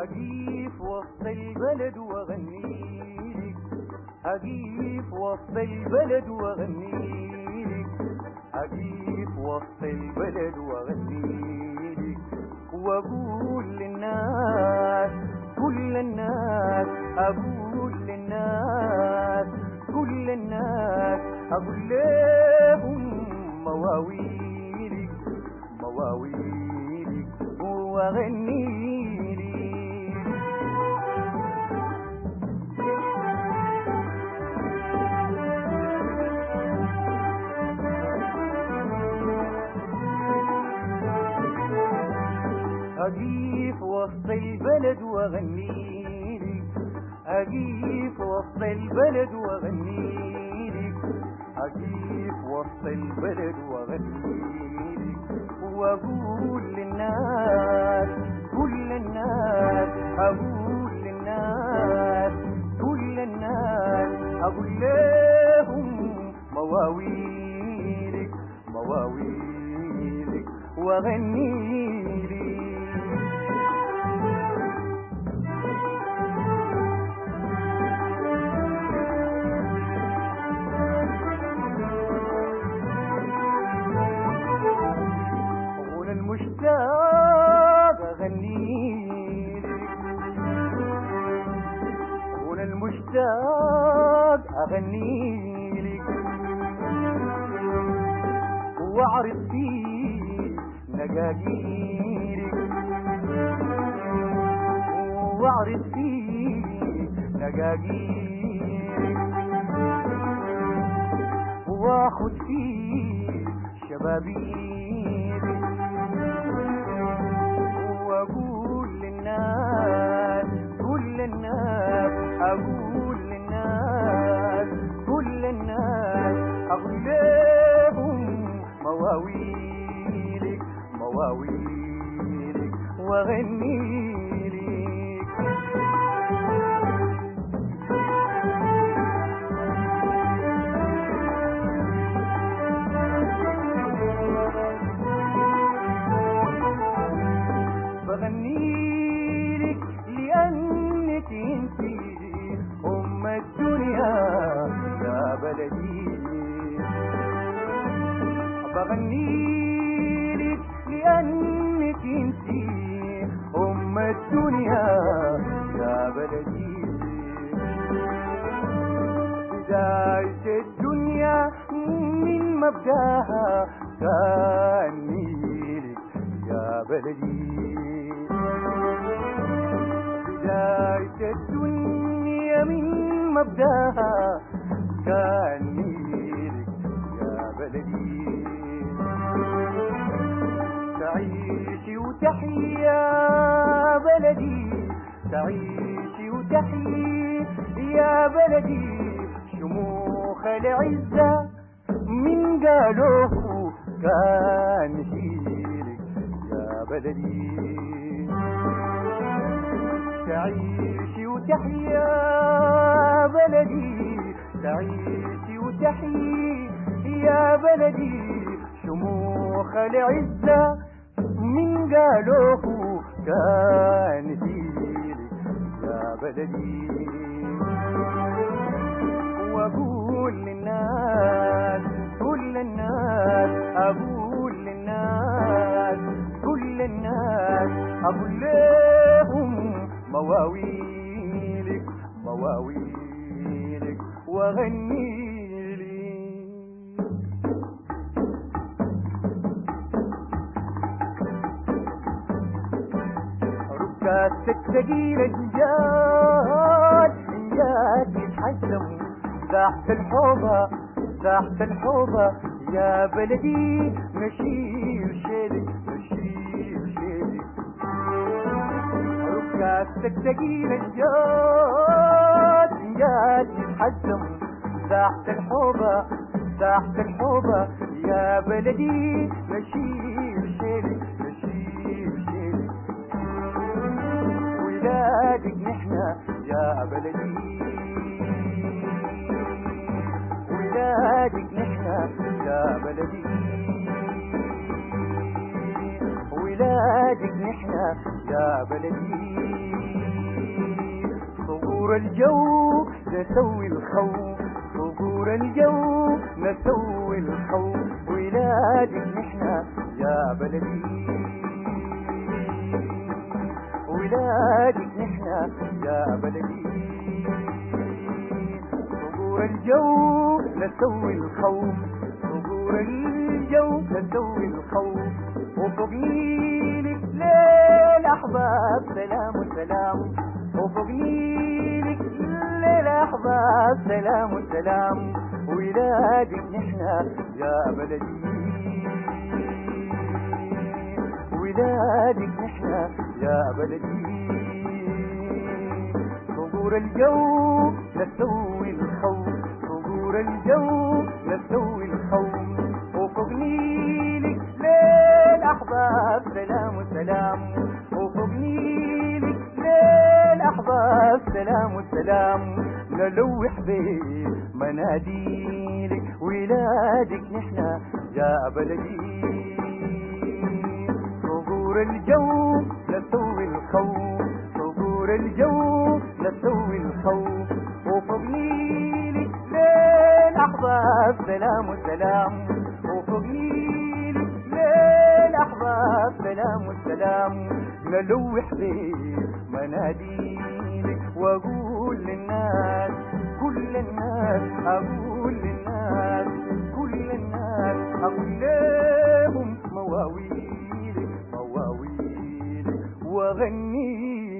أجيب وسط البلد وأغنيلك أجيب وسط البلد وأغنيلك أجيب وسط البلد وأغنيلك وأقول للناس كل الناس أقول للناس كل الناس أقول لهم مواويلك مواويلك وأغنيلك أجيب وسط البلد وأغنيلك أجيب وسط البلد وأغنيلك أجيب وسط البلد وأغنيلك وأقول للناس كل الناس أقول للناس كل الناس أقول لهم مواويلك مواويلك وأغنيلك غنى المشتاق أغنيلك غنى المشتاق أغنيلك وأعرض فيه نجاجيلك وأعرض فيه نجاجيلك واخد فيه شبابيك واقول للناس كل الناس اقول للناس كل الناس اقول لهم مواويلك مواويلك واغنيلك بغني لك لأنك انت أم الدنيا يا بلدي بغني لك لأنك انت أم الدنيا يا بلدي بداية الدنيا من مبداها كان ميلك يا بلدي بداية الدنيا من مبداها كان ميلك يا بلدي تعيشي وتحيي يا بلدي تعيشي وتحيي يا بلدي شموخ العزة من قالوه كان شيلك يا بلدي تعيشي وتحيي يا بلدي تعيشي وتحيي يا بلدي شموخ العزة من قالوه كان فيلك يا بلدي واقول للناس كل الناس اقول للناس كل الناس اقول لهم مواويلك مواويلك واغني لي ركات الثقيلة جات جات يتحزم تحت الحوضة تحت الحوضة يا بلدي نشيل شيلك نشيل شيلك ركات الثقيلة جات جات يتحزم تحت الحوضة تحت الحوضة يا بلدي نشيل شيلك نشيل شيلك ولادك نحنا يا بلدي ولادك نحنا يا بلدي ولادك ولادك نحنا يا بلدي صقور الجو نسوي الخوف صقور الجو نسوي الخوف ولادك نحنا يا بلدي ولادك نحنا يا بلدي صقور الجو نسوي الخوف صقور الجو نسوي الخوف وفوق نيلك ليل أحباب سلام وسلام وفوق نيلك ليل أحباب سلام وسلام ولادك نحنا يا بلدي ولادك نحنا يا بلدي صقور الجو نسوي الخوف صقور الجو نسوي الخوف وفوق نيلك ليل أحباب سلام وسلام وفوق نيلك ليل أحباب سلام وسلام نلوح بيه مناديلك ولادك نحنا يا بلدي صقور الجو نسوي الخوف صقور الجو نسوي الخوف وفوق نيلك ليل أحباب سلام وسلام وفوق نيلك ليل أحباب سلام وسلام نلوح بيه مناديلك وأقول للناس كل الناس أقول للناس كل الناس أقول لهم مواويلك مواويلك وأغني